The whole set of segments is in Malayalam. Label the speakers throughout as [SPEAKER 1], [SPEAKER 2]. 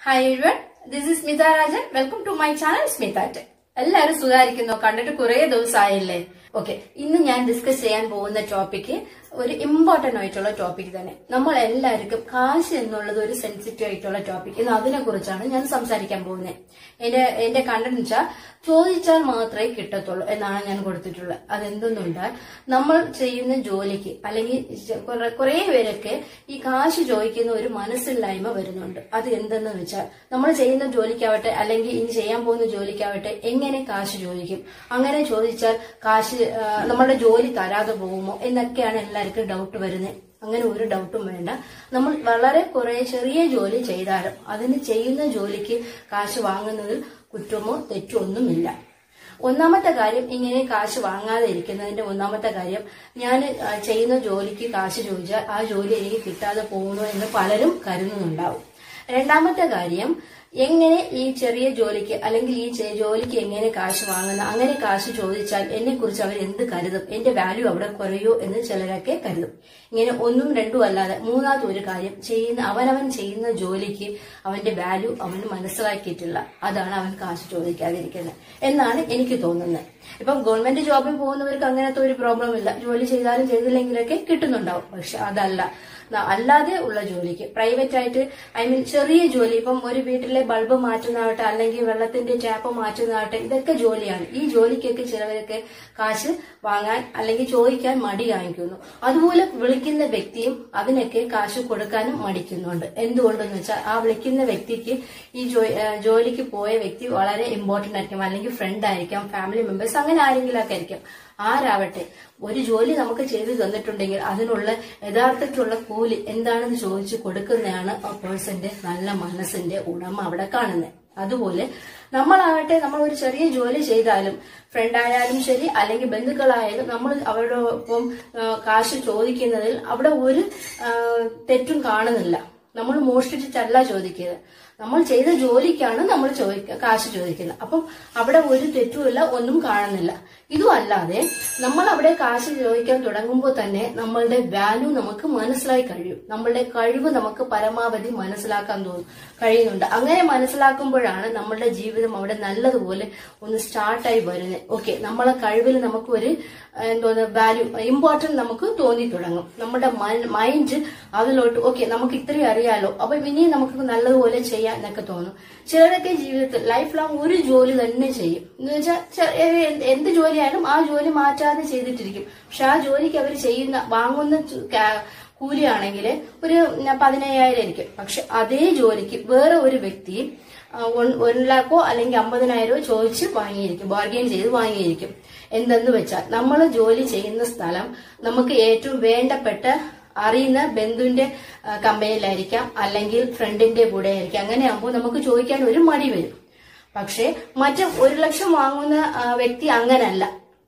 [SPEAKER 1] hi everyone this is Smitha Rajan welcome to my channel Smitha tech എല്ലാവരും സുഖായിരിക്കുന്നോ കണ്ടിട്ട് കുറെ ദിവസമായില്ലേ ഓക്കെ ഇന്ന് ഞാൻ ഡിസ്കസ് ചെയ്യാൻ പോകുന്ന ടോപ്പിക്ക് ഒരു ഇമ്പോർട്ടന്റ് ആയിട്ടുള്ള ടോപ്പിക് തന്നെ നമ്മൾ എല്ലാവർക്കും കാശ് എന്നുള്ളത് ഒരു സെൻസിറ്റീവ് ആയിട്ടുള്ള ടോപ്പിക് ഇന്ന് അതിനെ കുറിച്ചാണ് ഞാൻ സംസാരിക്കാൻ പോകുന്നത് എന്റെ എന്റെ കണ്ടന്റ് വെച്ചാൽ ചോദിച്ചാൽ മാത്രമേ കിട്ടത്തുള്ളൂ എന്നാണ് ഞാൻ കൊടുത്തിട്ടുള്ളത് അതെന്തെന്നുണ്ടാൽ നമ്മൾ ചെയ്യുന്ന ജോലിക്ക് അല്ലെങ്കിൽ കുറെ- കുറെ പേരൊക്കെ ഈ കാശ് ചോദിക്കുന്ന ഒരു മനസ്സില്ലായ്മ വരുന്നുണ്ട് അത് എന്തെന്ന് വെച്ചാൽ നമ്മൾ ചെയ്യുന്ന ജോലിക്കാവട്ടെ അല്ലെങ്കിൽ ഇനി ചെയ്യാൻ പോകുന്ന ജോലിക്കാവട്ടെ എങ്ങനെ കാശ് ചോദിക്കും അങ്ങനെ ചോദിച്ചാൽ കാശ് ആ, നമ്മുടെ ജോലി തരാതെ പോകുമോ എന്നൊക്കെയാണ് എല്ലാവർക്കും ഡൗട്ട് വരുന്നത് അങ്ങനെ ഒരു ഡൗട്ടും വേണ്ട നമ്മൾ വളരെ കുറെ ചെറിയ ജോലി ചെയ്താലും അതിന് ചെയ്യുന്ന ജോലിക്ക് കാശ് വാങ്ങുന്നതിൽ കുറ്റമോ തെറ്റോ ഒന്നുമില്ല ഒന്നാമത്തെ കാര്യം ഇങ്ങനെ കാശ് വാങ്ങാതെ ഇരിക്കുന്നതിന്റെ ഒന്നാമത്തെ കാര്യം ഞാൻ ആ, ചെയ്യുന്ന ജോലിക്ക് കാശ് ചോദിച്ചാൽ ആ ജോലി എനിക്ക് കിട്ടാതെ പോകുന്നു എന്ന് പലരും കരുതുന്നുണ്ടാവും രണ്ടാമത്തെ കാര്യം എങ്ങനെ ഈ ചെറിയ ജോലിക്ക് അല്ലെങ്കിൽ ഈ ചെ- ജോലിക്ക് എങ്ങനെ കാശ് വാങ്ങുന്ന അങ്ങനെ കാശ് ചോദിച്ചാൽ എന്നെ കുറിച്ച് അവർ എന്ത് കരുതും എന്റെ വാല്യൂ അവിടെ കുറയോ എന്ന് ചിലരൊക്കെ കരുതും ഇങ്ങനെ ഒന്നും രണ്ടും അല്ലാതെ മൂന്നാമത്തെ ഒരു കാര്യം ചെയ്യുന്ന അവനവൻ ചെയ്യുന്ന ജോലിക്ക് അവന്റെ വാല്യൂ അവന് മനസ്സിലാക്കിയിട്ടില്ല അതാണ് അവൻ കാശ് ചോദിക്കാതിരിക്കുന്നത് എന്നാണ് എനിക്ക് തോന്നുന്നത് ഇപ്പം ഗവൺമെന്റ് ജോബിൽ പോകുന്നവർക്ക് അങ്ങനത്തെ ഒരു പ്രോബ്ലം ഇല്ല ജോലി ചെയ്താലും ചെയ്തില്ലെങ്കിലൊക്കെ കിട്ടുന്നുണ്ടാവും പക്ഷെ അതല്ല ന- അല്ലാതെ ഉള്ള ജോലിക്ക് പ്രൈവറ്റ് ആയിട്ട് ഐ മീൻ ചെറിയ ജോലി ഇപ്പം ഒരു വീട്ടിലെ ബൾബ് മാറ്റുന്നതാവട്ടെ അല്ലെങ്കിൽ വെള്ളത്തിന്റെ ടാപ്പ് മാറ്റുന്നതാവട്ടെ ഇതൊക്കെ ജോലിയാണ് ഈ ജോലിക്കൊക്കെ ചിലവരൊക്കെ കാശ് വാങ്ങാൻ അല്ലെങ്കിൽ ചോദിക്കാൻ മടി കാണിക്കുന്നു അതുപോലെ വിളിക്കുന്ന വ്യക്തിയും അതിനൊക്കെ കാശ് കൊടുക്കാനും മടിക്കുന്നുണ്ട് എന്തുകൊണ്ടെന്ന് വെച്ചാൽ ആ വിളിക്കുന്ന വ്യക്തിക്ക് ഈ ജോ- ഏഹ് ജോലിക്ക് പോയ വ്യക്തി വളരെ ഇമ്പോർട്ടന്റ് ആയിരിക്കും അല്ലെങ്കിൽ ഫ്രണ്ട് ആയിരിക്കാം ഫാമിലി മെമ്പേഴ്സ് അങ്ങനെ ആരെങ്കിലും ഒക്കെ ആയിരിക്കും ആരാവട്ടെ ഒരു ജോലി നമുക്ക് ചെയ്തു തന്നിട്ടുണ്ടെങ്കിൽ അതിനുള്ള യഥാർത്ഥത്തിലുള്ള കൂലി എന്താണെന്ന് ചോദിച്ചു കൊടുക്കുന്നതാണ് ആ പേഴ്സന്റെ നല്ല മനസ്സിന്റെ ഉടമ അവിടെ കാണുന്നത് അതുപോലെ നമ്മളാകട്ടെ നമ്മൾ ഒരു ചെറിയ ജോലി ചെയ്താലും ഫ്രണ്ട് ആയാലും ശരി അല്ലെങ്കിൽ ബന്ധുക്കളായാലും നമ്മൾ അവരുടെ ഒപ്പം ആ, കാശ് ചോദിക്കുന്നതിൽ അവിടെ ഒരു ആ, തെറ്റും കാണുന്നില്ല നമ്മൾ മോഷ്ടിച്ചിട്ടല്ല ചോദിക്കുന്നത് നമ്മൾ ചെയ്ത ജോലിക്കാണ് നമ്മൾ ചോദിക്ക കാശ് ചോദിക്കുന്നത് അപ്പം അവിടെ ഒരു തെറ്റുമില്ല ഒന്നും കാണുന്നില്ല ഇതും അല്ലാതെ നമ്മൾ അവിടെ കാശ് ചോദിക്കാൻ തുടങ്ങുമ്പോൾ തന്നെ നമ്മളുടെ വാല്യൂ നമുക്ക് മനസ്സിലായി കഴിയും നമ്മളുടെ കഴിവ് നമുക്ക് പരമാവധി മനസ്സിലാക്കാൻ തോന്നും കഴിയുന്നുണ്ട് അങ്ങനെ മനസ്സിലാക്കുമ്പോഴാണ് നമ്മളുടെ ജീവിതം അവിടെ നല്ലതുപോലെ ഒന്ന് സ്റ്റാർട്ടായി വരുന്നത് ഓക്കെ നമ്മളെ കഴിവിൽ നമുക്ക് ഒരു എന്തോന്ന് വാല്യൂ ഇമ്പോർട്ടൻറ്റ് നമുക്ക് തോന്നി തുടങ്ങും നമ്മുടെ മൈൻഡ് അതിലോട്ട് ഓക്കെ നമുക്ക് ഇത്രയും അറിയാലോ അപ്പൊ ഇനിയും നമുക്ക് നല്ലതുപോലെ ചെയ്യാം എന്നൊക്കെ തോന്നും ചിലരൊക്കെ ജീവിതത്തിൽ ലൈഫ് ലോങ് ഒരു ജോലി തന്നെ ചെയ്യും എന്ന് വെച്ചാൽ എന്ത് ജോലിയായാലും ആ ജോലി മാറ്റാതെ ചെയ്തിട്ടിരിക്കും പക്ഷെ ആ ജോലിക്ക് അവർ ചെയ്യുന്ന വാങ്ങുന്ന ചു- കാ- കൂലിയാണെങ്കിൽ ഒരു പതിനയ്യായിരം ആയിരിക്കും പക്ഷെ അതേ ജോലിക്ക് വേറെ ഒരു വ്യക്തി ആ, ഒൺ- ഒരു ലാക്കോ അല്ലെങ്കിൽ അമ്പതിനായിരമോ ചോദിച്ച് വാങ്ങിയിരിക്കും ബാർഗെയിൻ ചെയ്ത് വാങ്ങിയിരിക്കും എന്തെന്ന് വെച്ചാൽ നമ്മൾ ജോലി ചെയ്യുന്ന സ്ഥലം നമുക്ക് ഏറ്റവും വേണ്ടപ്പെട്ട അറിയുന്ന ബന്ധുവിന്റെ ആ, കമ്പനിയിലായിരിക്കാം അല്ലെങ്കിൽ ഫ്രണ്ടിന്റെ കൂടെ ആയിരിക്കാം അങ്ങനെ ആകുമ്പോൾ നമുക്ക് ചോദിക്കാൻ ഒരു മടി വരും പക്ഷേ മറ്റു ഒരു ലക്ഷം വാങ്ങുന്ന ആ, വ്യക്തി അങ്ങനല്ല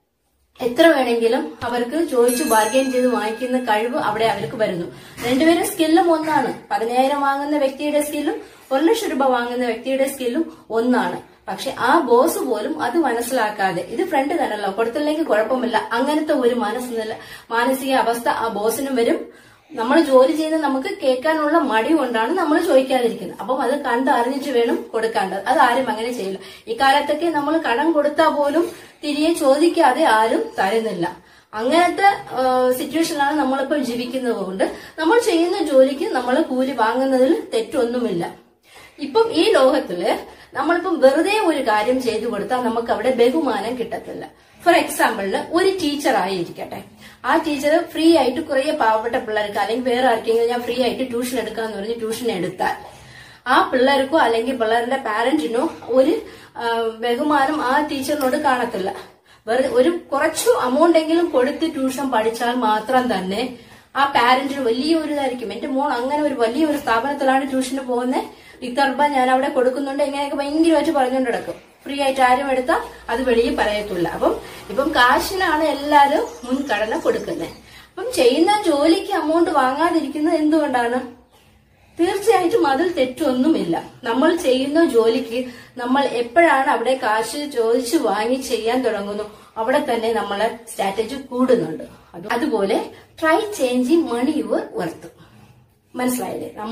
[SPEAKER 1] എത്ര വേണമെങ്കിലും അവർക്ക് ചോദിച്ചു ബാർഗെയിൻ ചെയ്ത് വാങ്ങിക്കുന്ന കഴിവ് അവിടെ അവർക്ക് വരുന്നു രണ്ടുപേരും സ്കില്ലും ഒന്നാണ് പതിനായിരം വാങ്ങുന്ന വ്യക്തിയുടെ സ്കില്ലും ഒരു ലക്ഷം രൂപ വാങ്ങുന്ന വ്യക്തിയുടെ സ്കില്ലും ഒന്നാണ് പക്ഷെ ആ ബോസ് പോലും അത് മനസ്സിലാക്കാതെ ഇത് ഫ്രണ്ട് തന്നെയല്ലോ കൊടുത്തില്ലെങ്കിൽ കുഴപ്പമില്ല അങ്ങനത്തെ ഒരു മനസ്സ് മാനസിക അവസ്ഥ ആ ബോസിനും വരും നമ്മൾ ജോലി ചെയ്യുന്ന നമുക്ക് കേൾക്കാനുള്ള മടി കൊണ്ടാണ് നമ്മൾ ചോദിക്കാതിരിക്കുന്നത് അപ്പം അത് കണ്ട് അറിഞ്ഞിട്ട് വേണം കൊടുക്കേണ്ടത് അത് ആരും അങ്ങനെ ചെയ്യില്ല ഇക്കാലത്തൊക്കെ നമ്മൾ കടം കൊടുത്താൽ പോലും തിരികെ ചോദിക്കാതെ ആരും തരുന്നില്ല അങ്ങനത്തെ സിറ്റുവേഷനിലാണ് നമ്മളിപ്പോൾ ജീവിക്കുന്നത് കൊണ്ട് നമ്മൾ ചെയ്യുന്ന ജോലിക്ക് നമ്മൾ കൂലി വാങ്ങുന്നതിൽ തെറ്റൊന്നുമില്ല ഇപ്പം ഈ ലോകത്തില് നമ്മളിപ്പം വെറുതെ ഒരു കാര്യം ചെയ്തു കൊടുത്താൽ നമുക്ക് അവിടെ ബഹുമാനം കിട്ടത്തില്ല ഫോർ എക്സാമ്പിളിന് ഒരു ടീച്ചർ ആയിരിക്കട്ടെ ആ ടീച്ചർ ഫ്രീ ആയിട്ട് കുറെ പാവപ്പെട്ട പിള്ളേർക്ക് അല്ലെങ്കിൽ വേറെ ആർക്കെങ്കിലും ഞാൻ ഫ്രീ ആയിട്ട് ട്യൂഷൻ എടുക്കാന്ന് പറഞ്ഞ് ട്യൂഷൻ എടുത്താൽ ആ പിള്ളേർക്കോ അല്ലെങ്കിൽ പിള്ളേരുടെ പാരന്റിനോ ഒരു ആ, ബഹുമാനം ആ ടീച്ചറിനോട് കാണത്തില്ല വെറുതെ ഒരു കുറച്ചു amount എങ്കിലും കൊടുത്ത് ട്യൂഷൻ പഠിച്ചാൽ മാത്രം തന്നെ ആ പാരന്റിന് വലിയൊരു ഇതായിരിക്കും എന്റെ മോൾ അങ്ങനെ ഒരു വലിയൊരു സ്ഥാപനത്തിലാണ് ട്യൂഷന് പോകുന്നത് ഇത്ര രൂപ ഞാൻ അവിടെ കൊടുക്കുന്നുണ്ട് ഇങ്ങനെയൊക്കെ ഭയങ്കരമായിട്ട് പറഞ്ഞുകൊണ്ട് കിടക്കും ഫ്രീ ആയിട്ട് ആരും എടുത്താൽ അത് വെളിയിൽ പറയത്തില്ല അപ്പം ഇപ്പം കാശിനാണ് എല്ലാവരും മുൻഗണന കൊടുക്കുന്നത് അപ്പം ചെയ്യുന്ന ജോലിക്ക് അമൗണ്ട് വാങ്ങാതിരിക്കുന്നത് എന്തുകൊണ്ടാണ് തീർച്ചയായിട്ടും അതിൽ തെറ്റൊന്നുമില്ല നമ്മൾ ചെയ്യുന്ന ജോലിക്ക് നമ്മൾ എപ്പോഴാണ് അവിടെ കാശ് ചോദിച്ചു വാങ്ങി ചെയ്യാൻ തുടങ്ങുന്നു അവിടെ തന്നെ നമ്മളെ സ്ട്രാറ്റജി കൂടുന്നുണ്ട് അത് അതുപോലെ try changing money your worth മനസ്സിലായില്ലേ നമ്മൾ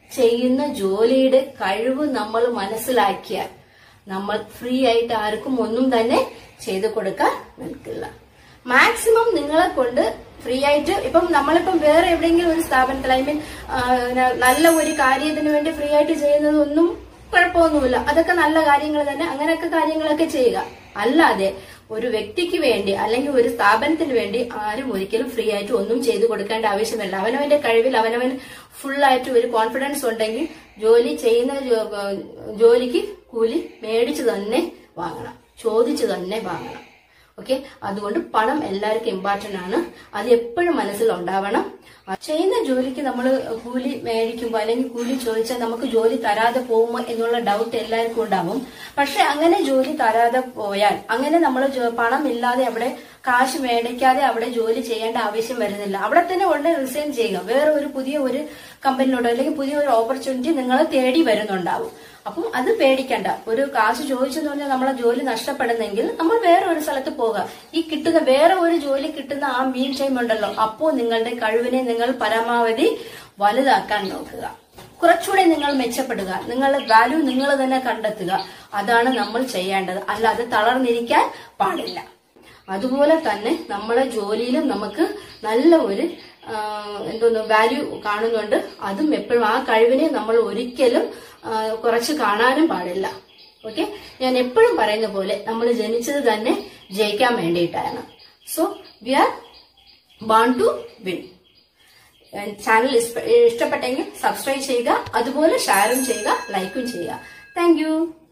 [SPEAKER 1] ചെയ്യുന്ന ജോലിയുടെ കഴിവ് നമ്മൾ മനസ്സിലാക്കിയാൽ നമ്മൾ ഫ്രീ ആയിട്ട് ആർക്കും ഒന്നും തന്നെ ചെയ്തു കൊടുക്കാൻ നിൽക്കില്ല മാക്സിമം നിങ്ങളെ കൊണ്ട് ഫ്രീ ആയിട്ട് ഇപ്പം നമ്മളിപ്പം വേറെ എവിടെയെങ്കിലും ഒരു സ്ഥാപനത്തിൽ ഐ മീൻ നല്ല ഒരു കാര്യത്തിന് വേണ്ടി ഫ്രീ ആയിട്ട് ചെയ്യുന്നതൊന്നും കുഴപ്പമൊന്നുമില്ല അതൊക്കെ നല്ല കാര്യങ്ങൾ തന്നെ അങ്ങനെയൊക്കെ കാര്യങ്ങളൊക്കെ ചെയ്യുക അല്ലാതെ ഒരു വ്യക്തിക്ക് വേണ്ടി അല്ലെങ്കിൽ ഒരു സ്ഥാപനത്തിന് വേണ്ടി ആരും ഒരിക്കലും ഫ്രീ ആയിട്ട് ഒന്നും ചെയ്തു കൊടുക്കേണ്ട ആവശ്യമില്ല അവനവന്റെ കഴിവിൽ അവനവൻ ഫുൾ ആയിട്ട് ഒരു കോൺഫിഡൻസ് ഉണ്ടെങ്കിൽ ജോലി ചെയ്യുന്ന ജോ- ജോലിക്ക് കൂലി മേടിച്ചു തന്നെ വാങ്ങണം ചോദിച്ചു തന്നെ വാങ്ങണം ഓക്കെ അതുകൊണ്ട് പണം എല്ലാവർക്കും ഇമ്പോർട്ടന്റ് ആണ് അത് എപ്പോഴും മനസ്സിൽ ഉണ്ടാവണം ആ ചെയ്യുന്ന ജോലിക്ക് നമ്മൾ കൂലി മേടിക്കുമ്പോൾ അല്ലെങ്കിൽ കൂലി ചോദിച്ചാൽ നമുക്ക് ജോലി തരാതെ പോകുമോ എന്നുള്ള ഡൗട്ട് എല്ലാവർക്കും ഉണ്ടാവും പക്ഷെ അങ്ങനെ ജോലി തരാതെ പോയാൽ അങ്ങനെ നമ്മൾ പണം ഇല്ലാതെ അവിടെ കാശ് മേടിക്കാതെ അവിടെ ജോലി ചെയ്യേണ്ട ആവശ്യം വരുന്നില്ല അവിടെ തന്നെ ഉടനെ റിസൈൻ ചെയ്യുക വേറെ ഒരു പുതിയ ഒരു കമ്പനിയിലോട്ടോ അല്ലെങ്കിൽ പുതിയ ഒരു ഓപ്പർച്യൂണിറ്റി നിങ്ങളെ തേടി വരുന്നുണ്ടാവും അപ്പം അത് പേടിക്കണ്ട ഒരു കാശ് ചോദിച്ചെന്ന് പറഞ്ഞാൽ നമ്മളെ ജോലി നഷ്ടപ്പെടുന്നെങ്കിൽ നമ്മൾ വേറെ ഒരു സ്ഥലത്ത് പോകുക ഈ കിട്ടുന്ന വേറെ ഒരു ജോലി കിട്ടുന്ന ആ മീൻ ടൈം ഉണ്ടല്ലോ അപ്പോൾ നിങ്ങളുടെ കഴിവിനെ നിങ്ങൾ പരമാവധി വലുതാക്കാൻ നോക്കുക കുറച്ചുകൂടെ നിങ്ങൾ മെച്ചപ്പെടുക നിങ്ങളുടെ വാല്യൂ നിങ്ങൾ തന്നെ കണ്ടെത്തുക അതാണ് നമ്മൾ ചെയ്യേണ്ടത് അല്ലാതെ തളർന്നിരിക്കാൻ പാടില്ല അതുപോലെ തന്നെ നമ്മളെ ജോലിയിലും നമുക്ക് നല്ല ഒരു ആ, എന്തോന്ന് വാല്യൂ കാണുന്നുണ്ട് അതും എപ്പോഴും ആ കഴിവിനെ നമ്മൾ ഒരിക്കലും ആ, കുറച്ച് കാണാനും പാടില്ല ഓക്കെ ഞാൻ എപ്പോഴും പറയുന്ന പോലെ നമ്മൾ ജനിച്ചത് തന്നെ ജയിക്കാൻ വേണ്ടിയിട്ടാണ് so we are born to win channel ഇഷ്ടപ്പെട്ടെങ്കിൽ സബ്സ്ക്രൈബ് ചെയ്യുക അതുപോലെ ഷെയറും ചെയ്യുക ലൈക്കും ചെയ്യുക താങ്ക്